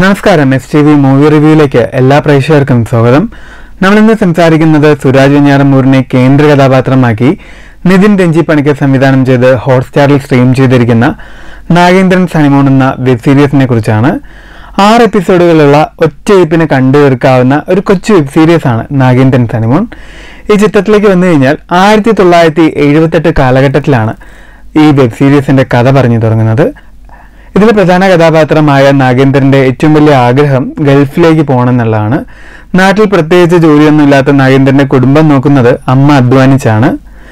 നമസ്കാരം S T V movie റിവ്യൂയിലേക്ക് എല്ലാ പ്രേക്ഷകർക്കും സ്വാഗതം നമ്മളിന്ന് സംസാരിക്കുന്നത് സുരാജ് വെഞ്ഞാറമൂരിനെ കേന്ദ്ര കഥാപാത്രമാക്കി നിതിൻ രഞ്ജി പണിക്കർ സംവിധാനം ചെയ്ത് ഹോട്ട്സ്റ്റാറിൽ സ്ട്രീം ചെയ്തിരിക്കുന്ന നാഗേന്ദ്രൻ സനിമോൺ എന്ന വെബ് സീരീസിനെ കുറിച്ചാണ് ആറ് എപ്പിസോഡുകളുള്ള ഒറ്റയിരുപ്പിന് കണ്ടു തീർക്കാവുന്ന ഒരു കൊച്ചു വെബ് സീരീസ് ആണ് നാഗേന്ദ്രൻ സനിമോൺ ഈ ചിത്രത്തിലേക്ക് വന്നു കഴിഞ്ഞാൽ ആയിരത്തി തൊള്ളായിരത്തി എഴുപത്തെട്ട് കാലഘട്ടത്തിലാണ് ഈ വെബ് സീരീസിന്റെ കഥ പറഞ്ഞു തുടങ്ങുന്നത് ഇതിലെ പ്രധാന കഥാപാത്രമായ നാഗേന്ദ്രന്റെ ഏറ്റവും വലിയ ആഗ്രഹം ഗൾഫിലേക്ക് പോകണം എന്നുള്ളതാണ് നാട്ടിൽ പ്രത്യേകിച്ച് ജോലിയൊന്നും ഇല്ലാത്ത നാഗേന്ദ്രന്റെ കുടുംബം നോക്കുന്നത് അമ്മ അധ്വാനിച്ചാണ്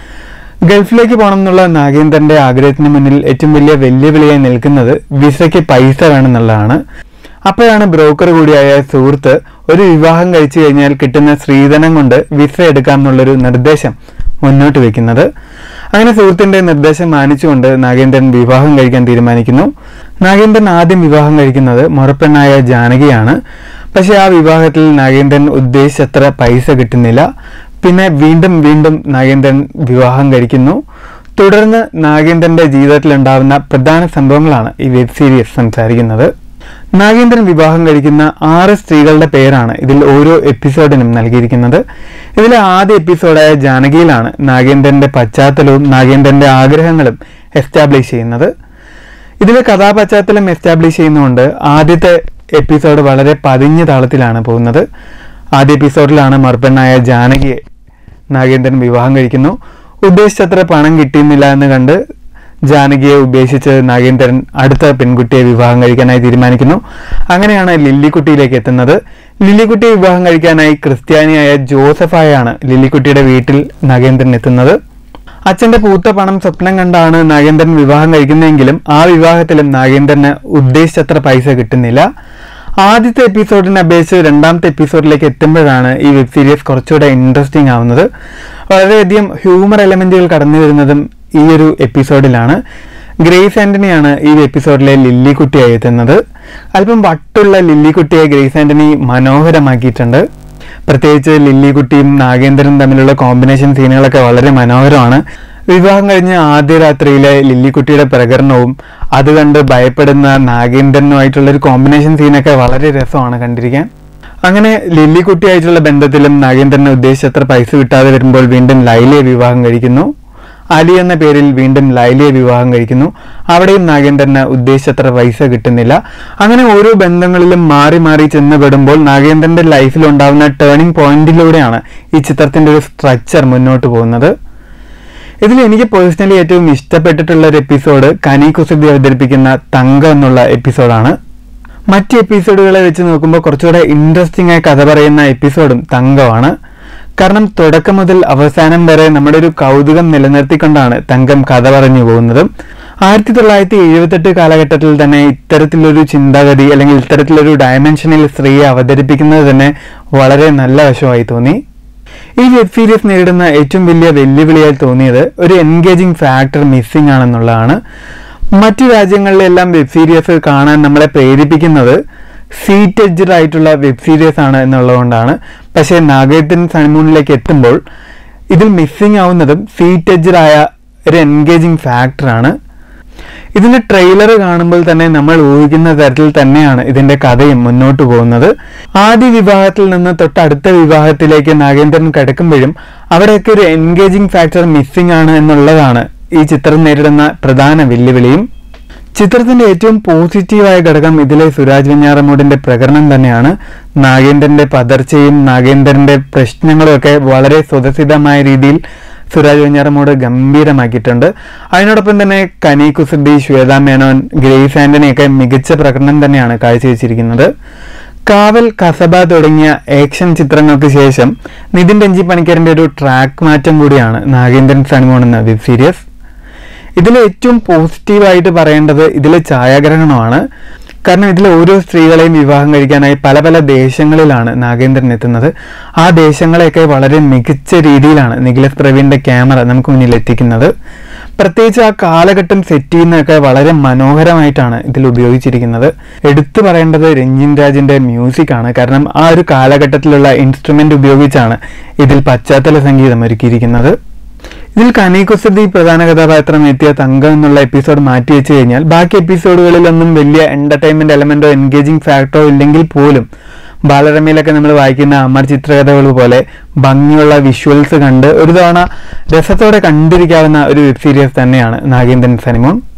ഗൾഫിലേക്ക് പോകണം എന്നുള്ള നാഗേന്ദ്രന്റെ ആഗ്രഹത്തിന് മുന്നിൽ ഏറ്റവും വലിയ വെല്ലുവിളിയായി നിൽക്കുന്നത് വിസയ്ക്ക് പൈസ വേണമെന്നുള്ളതാണ് അപ്പോഴാണ് ബ്രോക്കർ കൂടിയായ സുഹൃത്ത് ഒരു വിവാഹം കഴിച്ചു കഴിഞ്ഞാൽ കിട്ടുന്ന സ്ത്രീധനം കൊണ്ട് വിസ എടുക്കാം എന്നുള്ളൊരു നിർദ്ദേശം മുന്നോട്ട് വെക്കുന്നത് അങ്ങനെ സുഹൃത്തിന്റെ നിർദ്ദേശം മാനിച്ചുകൊണ്ട് നാഗേന്ദ്രൻ വിവാഹം കഴിക്കാൻ തീരുമാനിക്കുന്നു നാഗേന്ദ്രൻ ആദ്യം വിവാഹം കഴിക്കുന്നത് മുറപ്പെണ്ണായ ജാനകിയാണ് പക്ഷെ ആ വിവാഹത്തിൽ നാഗേന്ദ്രൻ ഉദ്ദേശിച്ചത്ര പൈസ കിട്ടുന്നില്ല പിന്നെ വീണ്ടും വീണ്ടും നാഗേന്ദ്രൻ വിവാഹം കഴിക്കുന്നു തുടർന്ന് നാഗേന്ദ്രന്റെ ജീവിതത്തിൽ ഉണ്ടാകുന്ന പ്രധാന സംഭവങ്ങളാണ് ഈ വെബ് സീരീസ് സംസാരിക്കുന്നത് നാഗേന്ദ്രൻ വിവാഹം കഴിക്കുന്ന ആറ് സ്ത്രീകളുടെ പേരാണ് ഇതിൽ ഓരോ എപ്പിസോഡിനും നൽകിയിരിക്കുന്നത് ഇതിലെ ആദ്യ എപ്പിസോഡായ ജാനകിയിലാണ് നാഗേന്ദ്രന്റെ പശ്ചാത്തലവും നാഗേന്ദ്രന്റെ ആഗ്രഹങ്ങളും എസ്റ്റാബ്ലിഷ് ചെയ്യുന്നത് ഇതിലെ കഥാപശ്ചാത്തലം എസ്റ്റാബ്ലിഷ് ചെയ്യുന്നതുകൊണ്ട് ആദ്യത്തെ എപ്പിസോഡ് വളരെ പതിഞ്ഞ താളത്തിലാണ് പോകുന്നത് ആദ്യ എപ്പിസോഡിലാണ് മർപ്പണ്ണായ ജാനകിയെ നാഗേന്ദ്രൻ വിവാഹം കഴിക്കുന്നു ഉദ്ദേശിച്ചത്ര പണം കിട്ടിയിരുന്നില്ല എന്ന് കണ്ട് ജാനകിയെ ഉപേക്ഷിച്ച് നാഗേന്ദ്രൻ അടുത്ത പെൺകുട്ടിയെ വിവാഹം കഴിക്കാനായി തീരുമാനിക്കുന്നു അങ്ങനെയാണ് ലില്ലിക്കുട്ടിയിലേക്ക് എത്തുന്നത് ലില്ലിക്കുട്ടിയെ വിവാഹം കഴിക്കാനായി ക്രിസ്ത്യാനിയായ ജോസഫായാണ് ലില്ലിക്കുട്ടിയുടെ വീട്ടിൽ നാഗേന്ദ്രൻ എത്തുന്നത് അച്ഛന്റെ പൂത്ത പണം സ്വപ്നം കണ്ടാണ് നാഗേന്ദ്രൻ വിവാഹം കഴിക്കുന്നതെങ്കിലും ആ വിവാഹത്തിലും നാഗേന്ദ്രന് ഉദ്ദേശിച്ചത്ര പൈസ കിട്ടുന്നില്ല ആദ്യത്തെ എപ്പിസോഡിനെ അപേക്ഷിച്ച് രണ്ടാമത്തെ എപ്പിസോഡിലേക്ക് എത്തുമ്പോഴാണ് ഈ വെബ് സീരീസ് കുറച്ചുകൂടെ ഇൻട്രസ്റ്റിംഗ് ആവുന്നത് വളരെയധികം ഹ്യൂമർ എലമെന്റുകൾ കടന്നു വരുന്നതും ഈ ഒരു എപ്പിസോഡിലാണ് ഗ്രേസ് ആന്റണിയാണ് ഈ എപ്പിസോഡിലെ ലില്ലിക്കുട്ടിയായി എത്തുന്നത് അല്പം വട്ടുള്ള ലില്ലിക്കുട്ടിയെ ഗ്രേസ് ആന്റണി മനോഹരമാക്കിയിട്ടുണ്ട് പ്രത്യേകിച്ച് ലില്ലിക്കുട്ടിയും നാഗേന്ദ്രനും തമ്മിലുള്ള കോമ്പിനേഷൻ സീനുകളൊക്കെ വളരെ മനോഹരമാണ് വിവാഹം കഴിഞ്ഞ ആദ്യ രാത്രിയിലെ ലില്ലിക്കുട്ടിയുടെ പ്രകടനവും അത് കണ്ട് ഭയപ്പെടുന്ന നാഗേന്ദ്രനുമായിട്ടുള്ള ഒരു കോമ്പിനേഷൻ സീനൊക്കെ വളരെ രസമാണ് കണ്ടിരിക്കാൻ അങ്ങനെ ലില്ലിക്കുട്ടിയായിട്ടുള്ള ബന്ധത്തിലും നാഗേന്ദ്രന് ഉദ്ദേശിച്ചത്ര പൈസ കിട്ടാതെ വരുമ്പോൾ വീണ്ടും ലൈലയെ വിവാഹം കഴിക്കുന്നു അലി എന്ന പേരിൽ വീണ്ടും ലൈലയെ വിവാഹം കഴിക്കുന്നു അവിടെയും നാഗേന്ദ്രന് ഉദ്ദേശിച്ചത്ര പൈസ കിട്ടുന്നില്ല അങ്ങനെ ഓരോ ബന്ധങ്ങളിലും മാറി മാറി ചെന്നപ്പെടുമ്പോൾ നാഗേന്ദ്രന്റെ ലൈഫിൽ ഉണ്ടാകുന്ന ടേണിംഗ് പോയിന്റിലൂടെയാണ് ഈ ചിത്രത്തിന്റെ ഒരു സ്ട്രക്ചർ മുന്നോട്ട് പോകുന്നത് ഇതിൽ എനിക്ക് പേഴ്സണലി ഏറ്റവും ഇഷ്ടപ്പെട്ടിട്ടുള്ള ഒരു എപ്പിസോഡ് കനി കുസൃതി അവതരിപ്പിക്കുന്ന തങ്കം എന്നുള്ള എപ്പിസോഡാണ് മറ്റ് എപ്പിസോഡുകളെ വെച്ച് നോക്കുമ്പോൾ കുറച്ചുകൂടെ ഇൻട്രസ്റ്റിംഗ് ആയി കഥ പറയുന്ന എപ്പിസോഡും തങ്കമാണ് കാരണം തുടക്കം മുതൽ അവസാനം വരെ നമ്മുടെ ഒരു കൗതുകം നിലനിർത്തിക്കൊണ്ടാണ് തങ്കം കഥ പറഞ്ഞു പോകുന്നത് ആയിരത്തി തൊള്ളായിരത്തി എഴുപത്തെട്ട് കാലഘട്ടത്തിൽ തന്നെ ഇത്തരത്തിലൊരു ചിന്താഗതി അല്ലെങ്കിൽ ഇത്തരത്തിലൊരു ഡയമെൻഷനിൽ സ്ത്രീയെ അവതരിപ്പിക്കുന്നത് തന്നെ വളരെ നല്ല വശമായി തോന്നി ഈ വെബ് സീരീസ് നേരിടുന്ന ഏറ്റവും വലിയ വെല്ലുവിളിയായി തോന്നിയത് ഒരു എൻഗേജിങ് ഫാക്ടർ മിസ്സിംഗ് ആണെന്നുള്ളതാണ് മറ്റു രാജ്യങ്ങളിലെല്ലാം വെബ് സീരീസ് കാണാൻ നമ്മളെ പ്രേരിപ്പിക്കുന്നത് സീറ്റ് എഡ്ജഡ് ആയിട്ടുള്ള വെബ് സീരീസ് ആണ് എന്നുള്ളതുകൊണ്ടാണ് പക്ഷേ നാഗേന്ദ്രൻ സണിമൂണിലേക്ക് എത്തുമ്പോൾ ഇതിൽ മിസ്സിംഗ് ആവുന്നതും സീറ്റ് എഡ്ജഡ് ആയ ഒരു എൻഗേജിങ് ഫാക്ടറാണ് ഇതിന്റെ ട്രെയിലർ കാണുമ്പോൾ തന്നെ നമ്മൾ ഊഹിക്കുന്ന തരത്തിൽ തന്നെയാണ് ഇതിന്റെ കഥയും മുന്നോട്ട് പോകുന്നത് ആദ്യ വിവാഹത്തിൽ നിന്ന് തൊട്ടടുത്ത വിവാഹത്തിലേക്ക് നാഗേന്ദ്രൻ കിടക്കുമ്പോഴും അവിടെയൊക്കെ ഒരു എൻഗേജിങ് ഫാക്ടർ മിസ്സിംഗ് ആണ് എന്നുള്ളതാണ് ഈ ചിത്രം നേരിടുന്ന പ്രധാന വെല്ലുവിളിയും ചിത്രത്തിന്റെ ഏറ്റവും പോസിറ്റീവായ ഘടകം ഇതിലെ സുരാജ് വെഞ്ഞാറമൂടിന്റെ പ്രകടനം തന്നെയാണ് നാഗേന്ദ്രന്റെ പതർച്ചയും നാഗേന്ദ്രന്റെ പ്രശ്നങ്ങളും ഒക്കെ വളരെ സ്വതസിദ്ധമായ രീതിയിൽ സുരാജ് വെഞ്ഞാറമൂട് ഗംഭീരമാക്കിയിട്ടുണ്ട് അതിനോടൊപ്പം തന്നെ കനി കുസൃതി ശ്വേത മേനോൻ ഗ്രേസ് ആന്റണിയൊക്കെ മികച്ച പ്രകടനം തന്നെയാണ് കാഴ്ചവെച്ചിരിക്കുന്നത് കാവൽ കസബ തുടങ്ങിയ ആക്ഷൻ ചിത്രങ്ങൾക്ക് ശേഷം നിതിൻ രഞ്ജി പണിക്കറിന്റെ ഒരു ട്രാക്ക് മാറ്റം കൂടിയാണ് നാഗേന്ദ്രൻ സണിമോൺ എന്ന വെബ് സീരീസ് ഇതിൽ ഏറ്റവും പോസിറ്റീവായിട്ട് പറയേണ്ടത് ഇതിലെ ഛായാഗ്രഹണമാണ് കാരണം ഇതിലെ ഓരോ സ്ത്രീകളെയും വിവാഹം കഴിക്കാനായി പല പല ദേശങ്ങളിലാണ് നാഗേന്ദ്രൻ എത്തുന്നത് ആ ദേശങ്ങളെയൊക്കെ വളരെ മികച്ച രീതിയിലാണ് നിഖിലസ് പ്രവീണിന്റെ ക്യാമറ നമുക്ക് മുന്നിൽ എത്തിക്കുന്നത് പ്രത്യേകിച്ച് ആ കാലഘട്ടം സെറ്റ് ചെയ്യുന്നതൊക്കെ വളരെ മനോഹരമായിട്ടാണ് ഇതിൽ ഉപയോഗിച്ചിരിക്കുന്നത് എടുത്തു പറയേണ്ടത് രഞ്ജിൻ രാജിന്റെ മ്യൂസിക് ആണ് കാരണം ആ ഒരു കാലഘട്ടത്തിലുള്ള ഇൻസ്ട്രുമെന്റ് ഉപയോഗിച്ചാണ് ഇതിൽ പശ്ചാത്തല സംഗീതം ഒരുക്കിയിരിക്കുന്നത് ഇതിൽ കനീകുസതി പ്രധാന കഥാപാത്രം എത്തിയ തങ്കം എന്നുള്ള എപ്പിസോഡ് മാറ്റി വെച്ച് കഴിഞ്ഞാൽ ബാക്കി എപ്പിസോഡുകളിലൊന്നും വലിയ എന്റർടൈൻമെന്റ് എലമെന്റോ എൻഗേജിംഗ് ഫാക്ടറോ ഇല്ലെങ്കിൽ പോലും ബാലരമയിലൊക്കെ നമ്മൾ വായിക്കുന്ന അമർ ചിത്രകഥകൾ പോലെ ഭംഗിയുള്ള വിഷ്വൽസ് കണ്ട് ഒരു തവണ രസത്തോടെ കണ്ടിരിക്കാവുന്ന ഒരു വെബ് സീരീസ് തന്നെയാണ് നാഗേന്ദ്രൻ സനിമോൻ